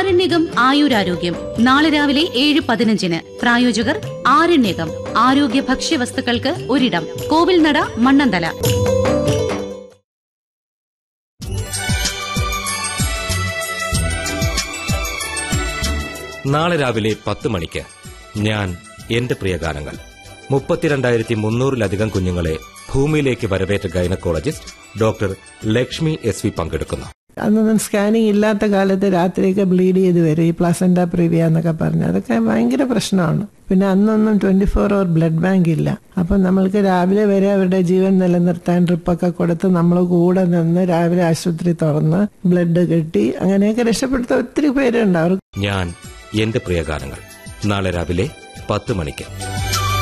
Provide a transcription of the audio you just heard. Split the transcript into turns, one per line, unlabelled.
ആരണ്യകം ആയുരാരോഗ്യം നാളെ രാവിലെ ഏഴ് പതിനഞ്ചിന് പ്രായോജകർ ആരണ്യകം ആരോഗ്യ ഭക്ഷ്യവസ്തുക്കൾക്ക് ഒരിടം കോവിൽനട മണ്ണന്തല
നാളെ രാവിലെ പത്ത് മണിക്ക് ഞാൻ എന്റെ പ്രിയ ഗാനങ്ങൾ മുപ്പത്തിരണ്ടായിരത്തി മുന്നൂറിലധികം കുഞ്ഞുങ്ങളെ ഭൂമിയിലേക്ക് വരവേറ്റ gynaecologist doctor Lakshmi S V പങ്കെടുക്കുന്നു
അന്നൊന്നും സ്കാനിങ് ഇല്ലാത്ത കാലത്ത് രാത്രിയൊക്കെ ബ്ലീഡ് ചെയ്ത് വരും ഈ പ്ലസന്റ പ്രിവിയ എന്നൊക്കെ പറഞ്ഞ് അതൊക്കെ ഭയങ്കര പ്രശ്നമാണ് പിന്നെ അന്നൊന്നും twenty four hour blood bank ഇല്ല അപ്പം നമ്മൾക്ക് രാവിലെ വരെ അവരുടെ ജീവൻ നിലനിർത്താൻ ട്രിപ്പൊക്കെ കൊടുത്ത് നമ്മൾ കൂടെ നിന്ന് രാവിലെ ആശുപത്രി തുറന്ന് ബ്ലഡ് കെട്ടി അങ്ങനെയൊക്കെ രക്ഷപ്പെടുത്ത ഒത്തിരി പേരുണ്ട് അവർ
ഞാൻ എന്റെ പ്രിയ ഗാനങ്ങൾ നാളെ രാവിലെ പത്ത് മണിക്ക്